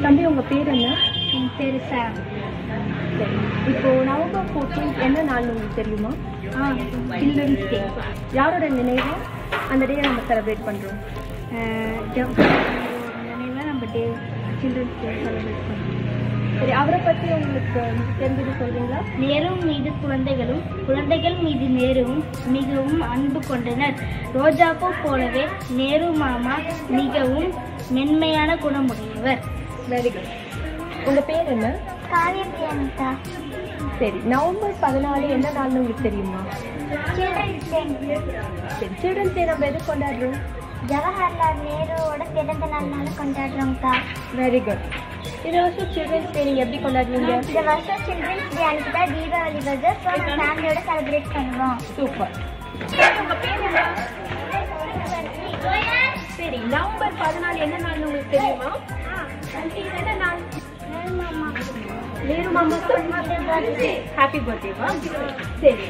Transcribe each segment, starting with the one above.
தம்பி உங்க பேர் என்ன என் பேர் சார் சரி இப்போ நவம்பர் ஃபோர்டீன் என்ன நாள் உங்களுக்கு தெரியுமா ஆ சில்ட்ரன்ஸ் டே யாரோட நினைவு அந்த டே நம்ம செலிப்ரேட் பண்றோம் நினைவாக நம்ம டே சில்ட்ரன்ஸ் டே செலிப்ரேட் பண்ணுறோம் சரி அவரை பத்தி உங்களுக்கு தெரிஞ்சது சொல்றீங்களா நேரும் மீது குழந்தைகளும் குழந்தைகள் மீது நேருவும் மிகவும் அன்பு கொண்டனர் ரோஜாப்பூ போலவே நேரு மாமா மிகவும் மென்மையான குணமுடையவர் வெரி குட் உங்க பேர் என்ன காவியபிரியந்தா சரி நவம்பர் பதினாலு என்ன நாள்னு உங்களுக்கு தெரியுமா சில்ட்ரன்ஸ் டே சரி சில்ட்ரன்ஸ் டே நம்ம எது கொண்டாடுறோம் ஜவஹர்லால் நேருவோட பிறந்த நாள்னால கொண்டாடுறோம்க்கா வெரி குட் இந்த வருஷம் சில்ட்ரன்ஸ் டே நீங்க எப்படி கொண்டாடுவீங்க இந்த வருஷம் சில்ட்ரன்ஸ் டே அன்னைக்கு தான் தீபாவளி வருது ஸோ நம்ம ஃபேமிலியோட செலிப்ரேட் பண்ணுவோம் சூப்பர் சரி நவம்பர் பதினாலு என்ன நாள்னு உங்களுக்கு தெரியுமா என்ன நாள் நேரு மாமாக்கு ஹாப்பி பர்த்டேவா சரி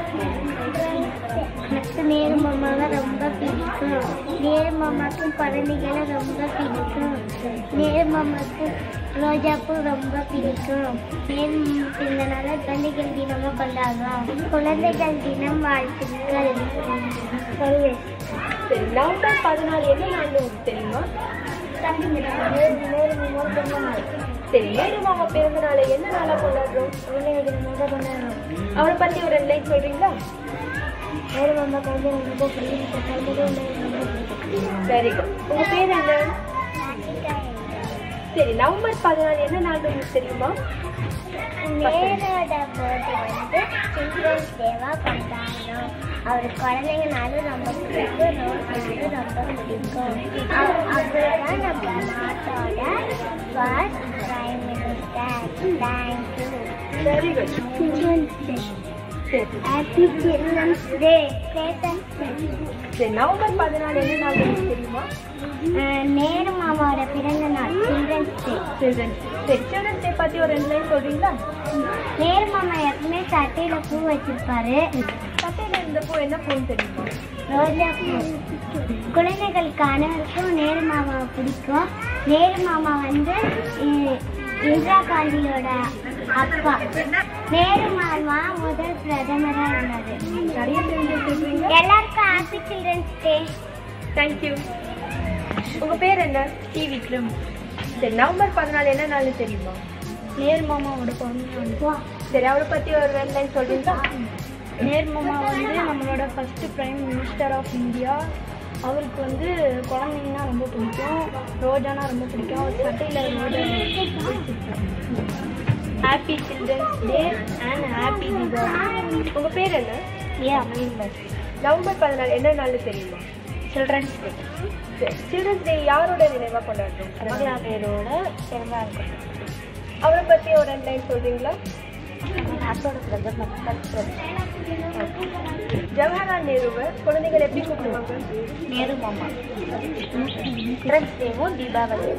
எனக்கு நேரு மாமாவை ரொம்ப பிடிக்கும் நேரு மாமாவுக்கு குழந்தைகளை ரொம்ப பிடிக்கும் நேரு மாமாவுக்கு ரோஜாப்பூ ரொம்ப பிடிக்கும் நேரு பிறந்தனால குழந்தைகள் தினமும் கொண்டாடுறோம் குழந்தைகள் தினம் வாழ்த்துக்கள் சொல்லு சரி நவம்பர் பதினாலு என்ன நாள்னு உங்களுக்கு தெரியுமா தம்பி நேரு நேரு மாமாவோட பிறந்த நாள் சரி நேரு மாமா பிறந்த நாளை என்ன நாளா கொண்டாடுறோம் குழந்தைகள் தினமாக கொண்டாடுறோம் அவரை பத்தி ஒரு ரெண்டு லைன் சொல்றீங்களா நேரு மாமா குழந்தைகள் ரொம்ப பிடிக்கும் குழந்தைகள் ரொம்ப பிடிக்கும் வெரி குட் உங்க பேர் என்ன சரி நவம்பர் பதினாலு என்ன நாள் உங்களுக்கு தெரியுமா நேரோட பர்த்டே வந்து சில்ட்ரன்ஸ் டேவாக கொண்டாடுறோம் அவர் குழந்தைங்கனாலும் ரொம்ப பிடிக்கும் ரோஸ்னாலும் ரொம்ப பிடிக்கும் அவர் தான் நம்ம நாட்டோட first prime minister thank you very good children's day சரி ஹாப்பி சில்ட்ரன்ஸ் டே பேசன்ஸ் டே சரி நவம்பர் பதினாலு என்ன நாள் உங்களுக்கு தெரியுமா நேரு மாமாவோட பிறந்த நாள் சில்ட்ரன்ஸ் டே சில்ட்ரன்ஸ் சரி சில்ட்ரன்ஸ் டே பத்தி ஒரு ரெண்டு லைன் சொல்றீங்களா நேரு மாமா எப்பவுமே சட்டையில பூ வச்சிருப்பாரு சட்டையில இருந்த பூ என்ன பூன்னு தெரியுமா ரோஜா பூ குழந்தைகளுக்கு அனைவருக்கும் நேரு மாமாவை பிடிக்கும் நேரு மாமா வந்து இ- இந்திரா காந்தியோட அப்பா நேரு மாமா முதல் பிரதமரா இருந்தாரு நிறைய தெரிஞ்சு சொல்றீங்க எல்லாருக்கும் ஹாப்பி சில்ட்ரன்ஸ் டே தேங்க்யூ உங்க பேர் என்ன டி விக்ரம் சரி நவம்பர் பதினாலு என்ன நாள்னு தெரியுமா நேரு மாமாவோட பிறந்த சரி அவரை பத்தி ஒரு ரெண்டு லைன் சொல்றீங்களா நேரு மாமா வந்து நம்மளோட first prime minister of India அவருக்கு வந்து குழந்தைங்கன்னா ரொம்ப பிடிக்கும் ரோஜானா ரொம்ப பிடிக்கும் அவர் சட்டையில் ரோஜா happy children's day and happy Deepavali உங்க பேர் என்ன யா நவம்பர் பதினாலு என்ன நாள்னு தெரியுமா சில்ட்ரன்ஸ் டே சில்ட்ரன்ஸ் டே யாரோட நினைவா கொண்டாடுறோம் மங்களாபேரோட பிறந்தநாள் அவரை பத்தி ஒரு ரெண்டு லைன் சொல்றீங்களா நாட்டோட பிரதமர் ஜவஹர்லால் நேருவை குழந்தைகள் எப்படி கூப்பிடுவாங்க நேரு மாமா சில்ட்ரன்ஸ் டேவும் தீபாவளி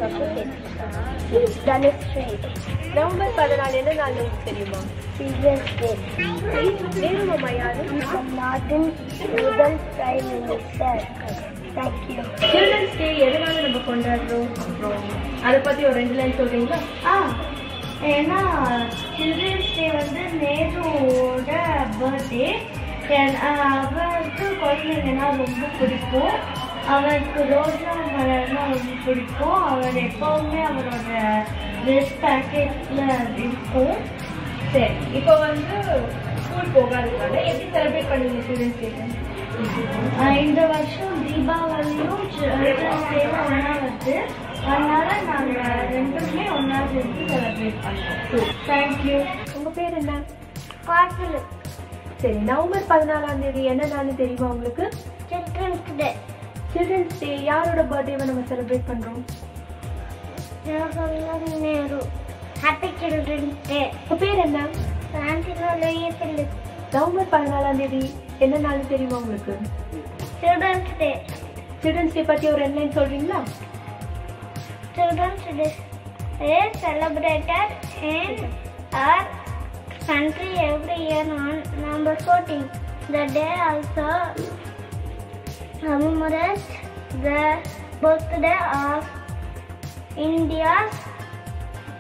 தனுஸ்ரீ நவம்பர் பதினாலு என்ன நாள் உங்களுக்கு தெரியுமா சில்ட்ரன்ஸ் டே நேரு மாமா யாரு நாட்டின் முதல் prime minister thank you children's day எதனால நம்ம கொண்டாடுறோம் அப்புறம் அதை பத்தி ஒரு ரெண்டு லைன் சொல்றீங்களா ஆ ஏன்னா சில்ட்ரன்ஸ் டே வந்து நேருவோட பர்த்டே அவருக்கு குழந்தைங்கன்னா ரொம்ப பிடிக்கும் அவருக்கு ரோஜா மலர்னா ரொம்ப பிடிக்கும் அவர் எப்பவுமே அவரோட ட்ரெஸ் பேக்கேஜில் இருக்கும் சரி இப்போ வந்து ஸ்கூல் போகாததுனால எப்படி செலிப்ரேட் பண்ணுவீங்க சில்ட்ரன்ஸ் டே ஆஹ் இந்த வருஷம் தீபாவளியும் சில்ட்ரன்ஸ் டேவும் ஒன்றா வருது அதனால நாங்கள் ரெண்டுமே ஒன்றா சேர்த்து செலிப்ரேட் பண்ணுறோம் தேங்க்யூ உங்க பேர் என்ன பார்சல் சரி நவம்பர் பதினாலாம் தேதி என்ன நாள்னு தெரியுமா உங்களுக்கு சில்ட்ரன்ஸ் டே சில்ட்ரன்ஸ் டே யாரோட பர்த்டேவை நம்ம செலிப்ரேட் பண்றோம் Jawaharlal Nehru happy children's day உங்க பேர் என்ன பிரான்சினோ லூயிஸ் நவம்பர் பதினாலாம் தேதி என்ன நாள்னு தெரியுமா உங்களுக்கு சில்ட்ரன்ஸ் டே சில்ட்ரன்ஸ் டே பத்தி ஒரு ரெண்டு லைன் சொல்றீங்களா Children's Day is celebrated in our country every year on November 14. The day also commemorates the birthday of India's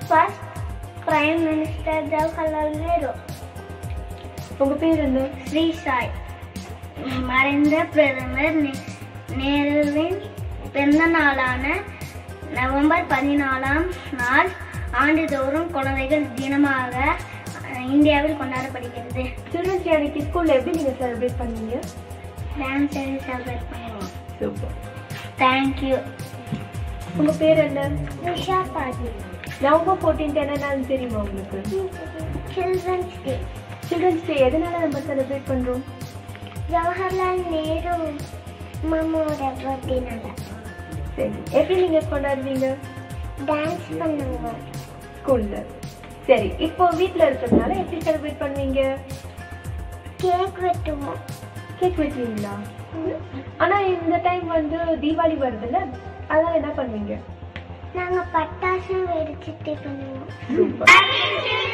first prime minister Jawaharlal Nehru உங்க பேர் என்ன ஸ்ரீ சாய் மறைந்த பிரதமர் நே- நேருவின் பிறந்த நாளான நவம்பர் பதினாலாம் நாள் ஆண்டுதோறும் குழந்தைகள் தினமாக அஹ், இந்தியாவில் கொண்டாடப்படுகிறது சில்ட்ரன்ஸ் டே அன்னைக்கு ஸ்கூல்ல எப்படி நீங்க செலிப்ரேட் பண்ணீங்க டான்ஸ் செலிப்ரேட் பண்ணுவோம் சூப்பர் தேங்க்யூ உங்க பேர் என்ன நிஷா பாதி நவம்பர் ஃபோர்டீன்த் என்ன நாள் தெரியுமா உங்களுக்கு சில்ட்ரன்ஸ் டே சில்ட்ரன்ஸ் டே எதனால நம்ம செலிப்ரேட் பண்றோம் ஜவஹர்லால் நேரு மம்மோட பர்த்டேனால சரி எப்படி நீங்க கொண்டாடுவீங்க டான்ஸ் பண்ணுவோம் ஸ்கூல்ல சரி இப்போ வீட்ல இருக்கிறதுனால எப்படி செலிப்ரேட் பண்ணுவீங்க கேக் வெட்டுவோம் கேக் வெட்டுவீங்களா ஆனா இந்த டைம் வந்து தீபாவளி வருதுல்ல அதான் என்ன பண்ணுவீங்க நாங்க பட்டாசு வெடிச்சிட்டு பண்ணுவோம் சூப்பர்